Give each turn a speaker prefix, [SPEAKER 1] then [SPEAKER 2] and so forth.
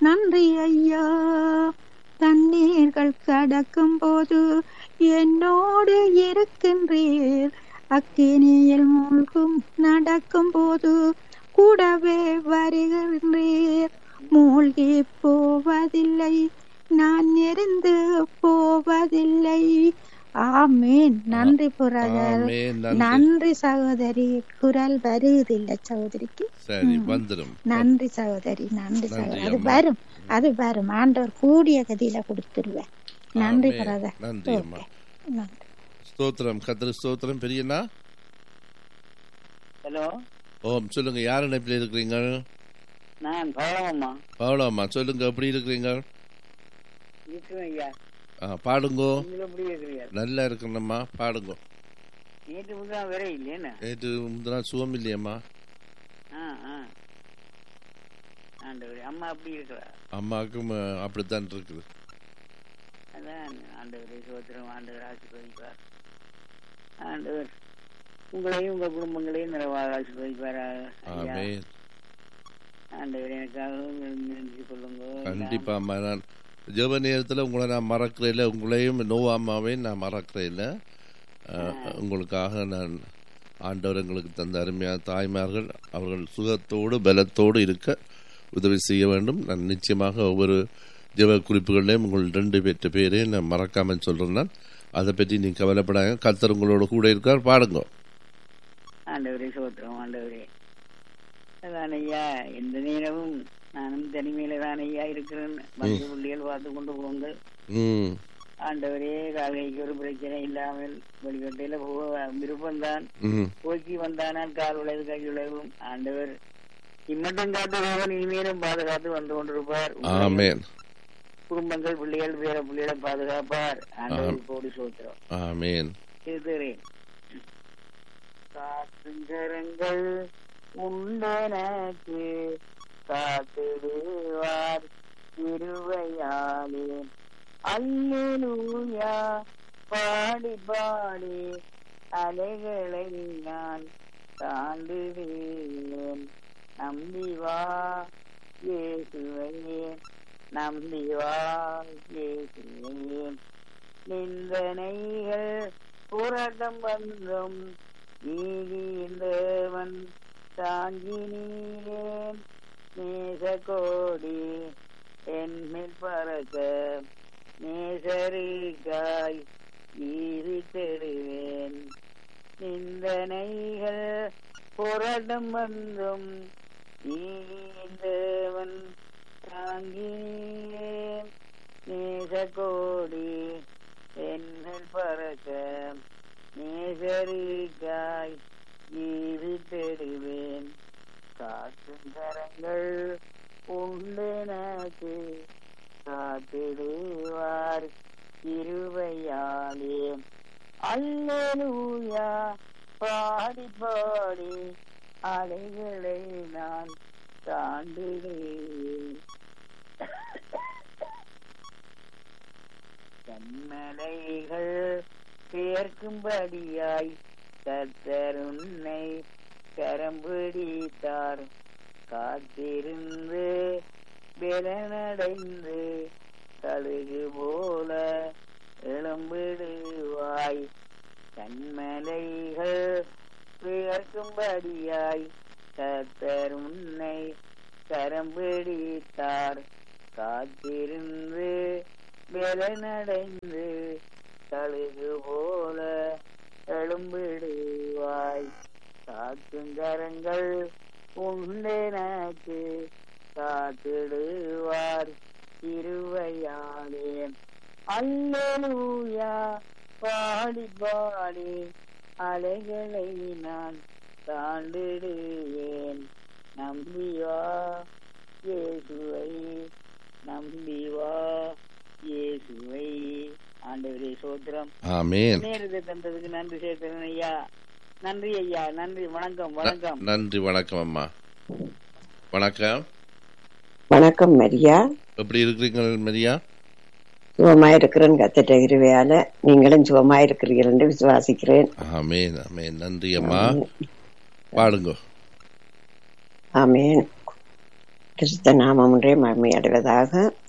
[SPEAKER 1] நன்றி ஐயா தண்ணீர்கள் கடக்கும் போது என்னோடு இருக்கின்றீர் அக்கினியில் மூழ்கும் நடக்கும் போது கூடவே வருகின்றீர் மூழ்கி போவதில்லை நான் எரிந்து போவதில்லை ஆமேன் நன்றி புரதர்
[SPEAKER 2] ஆமென். நன்றி
[SPEAKER 1] நன்றி சகோதரி குரல் வருவதில்லை சகோதரிக்கு
[SPEAKER 2] சரி வந்துடும்
[SPEAKER 1] நன்றி சகோதரி நன்றி
[SPEAKER 2] நன்றி
[SPEAKER 1] சகோதரி அது
[SPEAKER 2] அம்மா.
[SPEAKER 1] வரும் அது வரும் ஆண்டவர் கூடிய கதியில கொடுத்துருவேன் நன்றி
[SPEAKER 2] ஆமென்.
[SPEAKER 1] பிரதர்
[SPEAKER 2] நன்றி அம்மா
[SPEAKER 1] நன்றி
[SPEAKER 2] ஸ்தோத்திரம் கத்திர ஸ்தோத்திரம் பெரியண்ணா
[SPEAKER 3] ஹலோ
[SPEAKER 2] ஓம் சொல்லுங்க யார் இணைப்பில் இருக்கிறீங்க
[SPEAKER 3] நான் பழமம்மா
[SPEAKER 2] அவ்வளோ அம்மா சொல்லுங்க எப்படி இருக்கிறீங்க
[SPEAKER 3] இருக்கிறேன் ஐயா
[SPEAKER 2] ஆ, பாடுங்கோ
[SPEAKER 3] நீங்களும் எப்படி இருக்கிறீங்க
[SPEAKER 2] நல்லா இருக்கணும்மா பாடுங்கோ
[SPEAKER 3] நேற்று முந்தான் வேற இல்லையேண்ணா
[SPEAKER 2] நேற்று முந்தினா சுகம் இல்லையம்மா
[SPEAKER 3] ஆ ஆ ஆண்டவர் அம்மா அப்படி இருக்கிறா
[SPEAKER 2] அம்மாவுக்கும் ஆ, அப்படித்தான் இருக்குது
[SPEAKER 3] அதான் ஆண்டவரை சோத்திரம் ஆண்டவர் ஆசீர்வதிப்பார் ஆண்டவர் உங்களையும் உங்க குடும்பங்களையும் நிறைவாக ஆசீர்வதிப்பாராக ஐயா
[SPEAKER 2] ஆமென்
[SPEAKER 3] ஆண்டவர் எனக்காக நினைச்சு கொள்ளுங்க
[SPEAKER 2] கண்டிப்பா அம்மா நான் ஜெப நேரத்தில் உங்களை நான் மறக்கிறேன் இல்லை உங்களையும் நோவா அம்மாவையும் நான் மறக்கிறேன் இல்லை உங்களுக்காக நான் ஆண்டவர் எங்களுக்கு தந்த அருமையான தாய்மார்கள் அவர்கள் சுகத்தோடு பலத்தோடு இருக்க உதவி செய்ய வேண்டும் நான் நிச்சயமாக ஒவ்வொரு ஜெப குறிப்புகளையும் உங்கள் ரெண்டு பேர்த்த பேரையும் நான் மறக்காமல் சொல்கிறேன் நான் அதை பற்றி நீ கவலைப்படாங்க கர்த்தர் உங்களோட கூட இருக்கார் பாடுங்க
[SPEAKER 3] ஆண்டவரே சோத்திரம் ஆண்டவரே அதான் ஐயா எந்த நேரமும் நானும் தனிமையில தான் ஐயா இருக்கிறேன் வந்து புள்ளிகள் பார்த்து கொண்டு போங்க
[SPEAKER 2] ம்
[SPEAKER 3] ஆண்டவரே கால்கைக்கு ஒரு பிரச்சனை இல்லாமல் வெளிக்கட்டையில போக விருப்பம்தான்
[SPEAKER 2] ம்
[SPEAKER 3] போக்கி வந்தானால் கால் விளைவு கை விளைவும் ஆண்டவர் இம்மட்டும் காத்து தேவன் இனிமேலும் பாதுகாத்து வந்து கொண்டிருப்பார் உங்களையும்
[SPEAKER 2] ஆமேன்
[SPEAKER 3] குடும்பங்கள் பிள்ளைகள் பேர பிள்ளைகளை பாதுகாப்பார் ஆண்டவர் கோடி சோத்திரம்
[SPEAKER 2] ஆமேன்
[SPEAKER 3] இருக்கிறேன் காத்துங்கரங்கள் உண்டனக்கு காத்திடுவார் திருவையாலே அல்லேலூயா பாடி பாடி அலைகளை நான் தாண்டிடுவேன் நம்பி வா இயேசுவையே நம்பி வா இயேசுவையே நிந்தனைகள் புரட்டம் வந்தும் நீதிந்தவன் தாங்கினீரேன் நேச கோடி என்மேல் பறக்க நேசருக்காய் ஈவி தெருவேன் நிந்தனைகள் புரட்டம் வந்தும் நீதிந்தவன் தாங்கினீரேன் நேச கோடி என்னல் பறக்க நேசரிக்காய் ஈவித்தெடுவேன் காற்றும் கரங்கள் உண்டெனக்கு காத்திடுவார் இருவையாலே அல்லேலூயா பாடி பாடி அலைகளை நான் தாண்டிடுவேன் கண்மலைகள் சேர்க்கும்படியாய் கர்த்தர் உன்னை கரம் பிடித்தார் காத்திருந்து பலனடைந்து கழுகு போல எழும்பிடுவாய் கண்மலைகள் சேர்க்கும்படியாய் கர்த்தர் உன்னை கரம் பிடித்தார் காத்திருந்து பலனடைந்து கழுகு போல எழும்பிடுவாய் காத்துங்கரங்கள் உண்டெனக்கு காத்திடுவார் திருவையாலே அல்லேலூயா பாடி பாடி அலைகளை நான் தாண்டிடுவேன் நம்பி வா இயேசுவை நம்பி வா இயேசுவை ஆண்டவரே சோத்திரம்
[SPEAKER 2] ஆமேன்
[SPEAKER 3] நேரத்தை தந்ததுக்கு நன்றி சேர்க்கிறேன் ஐயா நன்றி ஐயா நன்றி வணக்கம் வணக்கம்
[SPEAKER 2] நன்றி வணக்கம் அம்மா வணக்கம்
[SPEAKER 4] வணக்கம் மரியா
[SPEAKER 2] எப்படி இருக்கிறீங்க மரியா
[SPEAKER 4] சுகமா இருக்கிறேன் கத்திட்ட இருவையால நீங்களும் சுகமா இருக்கிறீர்கள் என்று விசுவாசிக்கிறேன்
[SPEAKER 2] ஆமேன் ஆமேன் நன்றி அம்மா பாடுங்க
[SPEAKER 4] ஆமேன் கிறிஸ்த நாமம் ஒன்றே மகிமை அடைவதாக